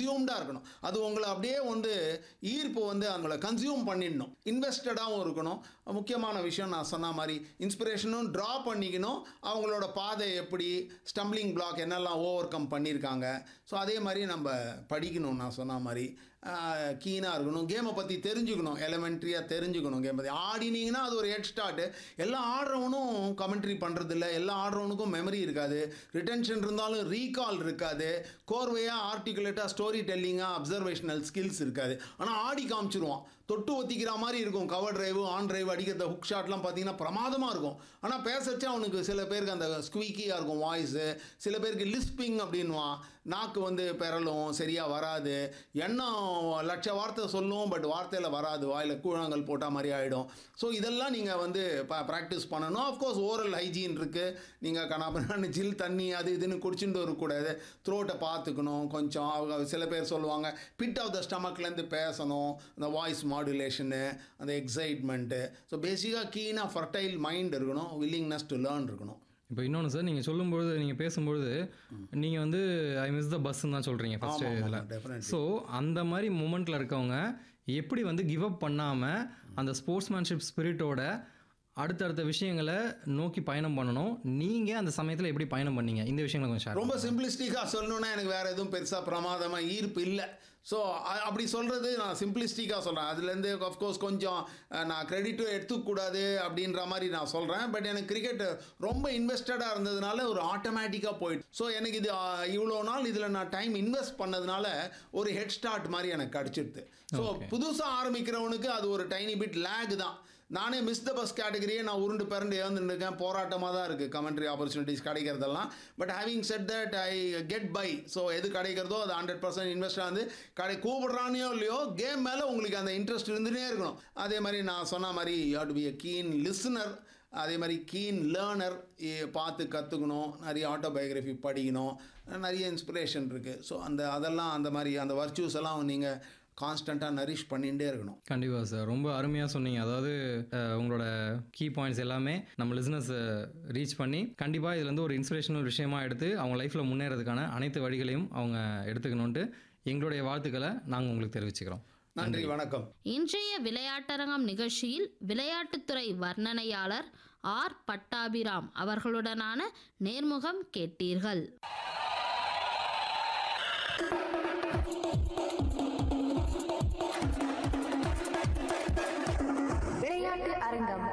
கன்சியூம்டாக இருக்கணும் அது உங்களை அப்படியே வந்து ஈர்ப்பு வந்து அவங்கள கன்சியூம் பண்ணிடணும் இன்வெஸ்டடாகவும் இருக்கணும் முக்கியமான விஷயம் நான் சொன்ன மாதிரி இன்ஸ்பிரேஷனும் ட்ரா பண்ணிக்கணும் அவங்களோட பாதை எப்படி ஸ்டம்பிளிங் பிளாக் என்னெல்லாம் ஓவர் கம் பண்ணியிருக்காங்க ஸோ அதே மாதிரி நம்ம படிக்கணும் நான் சொன்ன மாதிரி கீனாக இருக்கணும் கேமை பற்றி தெரிஞ்சுக்கணும் எலமெண்ட்ரியாக தெரிஞ்சுக்கணும் கேம் பற்றி ஆடினீங்கன்னா அது ஒரு ஹெட் ஸ்டார்ட்டு எல்லா ஆடுறவனும் கமெண்ட்ரி பண்ணுறதில்ல எல்லா ஆடுறவனுக்கும் மெமரி இருக்காது ரிட்டென்ஷன் இருந்தாலும் ரீகால் இருக்காது கோர்வையாக ஆர்டிகுலேட்டாக ஸ்டோரி டெல்லிங்காக அப்சர்வேஷனல் ஸ்கில்ஸ் இருக்காது ஆனால் ஆடி காமிச்சிருவான் தொட்டு ஒத்திக்கிற மாதிரி இருக்கும் கவர் டிரைவு ஆன் டிரைவ் அடிக்கிற ஹுக் ஷாட்லாம் பார்த்தீங்கன்னா பிரமாதமாக இருக்கும் ஆனால் பேசச்சே அவனுக்கு சில பேருக்கு அந்த ஸ்குவீக்கியாக இருக்கும் வாய்ஸு சில பேருக்கு லிஸ்பிங் அப்படின்வான் நாக்கு வந்து பெறலும் சரியாக வராது எண்ணம் லட்ச வார்த்தை சொல்லும் பட் வார்த்தையில் வராது வாயில் கூழாங்கல் போட்டால் மாதிரி ஆகிடும் ஸோ இதெல்லாம் நீங்கள் வந்து ப்ராக்டிஸ் பண்ணணும் ஆஃப்கோர்ஸ் ஓரல் ஹைஜீன் இருக்குது நீங்கள் கனாபனான்னு ஜில் தண்ணி அது இதுன்னு குடிச்சுட்டு வரக்கூடாது த்ரோட்டை பார்த்துக்கணும் கொஞ்சம் அவங்க சில பேர் சொல்லுவாங்க பிட் ஆஃப் த ஸ்டமக்லேருந்து பேசணும் அந்த வாய்ஸ் மாடுலேஷனு அந்த எக்ஸைட்மெண்ட்டு ஸோ பேசிக்காக கீனாக ஃபர்டைல் மைண்ட் இருக்கணும் வில்லிங்னஸ் டு லேர்ன் இருக்கணும் இப்போ இன்னொன்று சார் நீங்கள் சொல்லும்பொழுது நீங்கள் பேசும்பொழுது நீங்கள் வந்து ஐ மிஸ் த பஸ்ன்னு தான் சொல்கிறீங்க ஃபஸ்ட்டு ஆமாம், இதில் ஆமாம், definitely. ஸோ அந்த மாதிரி மூமெண்ட்டில் இருக்கவங்க எப்படி வந்து கிவ் அப் பண்ணாமல் அந்த ஸ்போர்ட்ஸ்மேன்ஷிப் ஸ்பிரிட்டோட அடுத்தடுத்த விஷயங்களை நோக்கி பயணம் பண்ணணும் நீங்கள் அந்த சமயத்தில் எப்படி பயணம் பண்ணீங்க இந்த விஷயங்களை கொஞ்சம் ஷேர் ரொம்ப சிம்பிளிஸ்டிக்காக சொல்லணுன்னா எனக்கு வேறு எதுவும் பெருசாக பிரமாதமாக ஈர்ப்பு இல்லை ஸோ அப்படி சொல்கிறது நான் சிம்பிளிஸ்டிக்காக சொல்கிறேன் அதுலேருந்து அஃப்கோர்ஸ் கொஞ்சம் அஹ், நான் கிரெடிட்டும் எடுத்துக்கூடாது அப்படின்ற மாதிரி நான் சொல்கிறேன் பட் எனக்கு கிரிக்கெட் ரொம்ப இன்வெஸ்டடாக இருந்ததுனால ஒரு ஆட்டோமேட்டிக்காக போயிட்டு ஸோ எனக்கு இது அஹ், இவ்வளோ நாள் இதில் நான் டைம் இன்வெஸ்ட் பண்ணதுனால ஒரு ஹெட் ஸ்டார்ட் மாதிரி எனக்கு கிடச்சிடுது ஸோ புதுசாக ஆரம்பிக்கிறவனுக்கு அது ஒரு டைனி பிட் லேக் தான் நானே மிஸ் த பஸ் கேட்டகரியே நான் உருண்டு பிறண்டு ஏந்துட்டு இருக்கேன் போராட்டமாக தான் இருக்குது கமெண்ட்ரி ஆப்பர்ச்சுனிட்டிஸ் கிடைக்கிறதெல்லாம் but having said that I get by so எது கிடைக்கிறதோ அது ஹண்ட்ரட் பர்சன்ட் இன்வெஸ்ட் வந்து கடை கூப்பிடுறானோ இல்லையோ கேம் மேலே உங்களுக்கு அந்த இன்ட்ரெஸ்ட் இருந்துகிட்டே இருக்கணும் அதே மாதிரி நான் சொன்ன மாதிரி you to be a keen listener அதே மாதிரி கீன் லேர்னர் பார்த்து கற்றுக்கணும் நிறைய ஆட்டோபயோகிராஃபி படிக்கணும் நிறைய இன்ஸ்பிரேஷன் இருக்குது ஸோ அந்த அதெல்லாம் அந்த மாதிரி அந்த வர்ச்சூஸ் எல்லாம் நீங்கள் கான்ஸ்டண்ட்டாக நரிஷ் பண்ணிகிட்டே இருக்கணும் கண்டிப்பாக சார் ரொம்ப அருமையாக சொன்னீங்க அதாவது அஹ், உங்களோட கீ பாயிண்ட்ஸ் எல்லாமே நம்ம லிஸ்னஸ் ரீச் பண்ணி கண்டிப்பாக இதுல இருந்து ஒரு இன்ஸ்பிரேஷனல் விஷயமா எடுத்து அவங்க லைஃப்பில் முன்னேறதுக்கான அனைத்து வழிகளையும் அவங்க எடுத்துக்கணுன்ட்டு எங்களுடைய வாழ்த்துக்களை நாங்கள் உங்களுக்கு தெரிவிச்சுக்கிறோம் நன்றி வணக்கம் இன்றைய விளையாட்டரங்கம் நிகழ்ச்சியில் விளையாட்டுத்துறை வர்ணனையாளர் ஆர் பட்டாபிராம் அவர்களுடனான நேர்முகம் கேட்டீர்கள்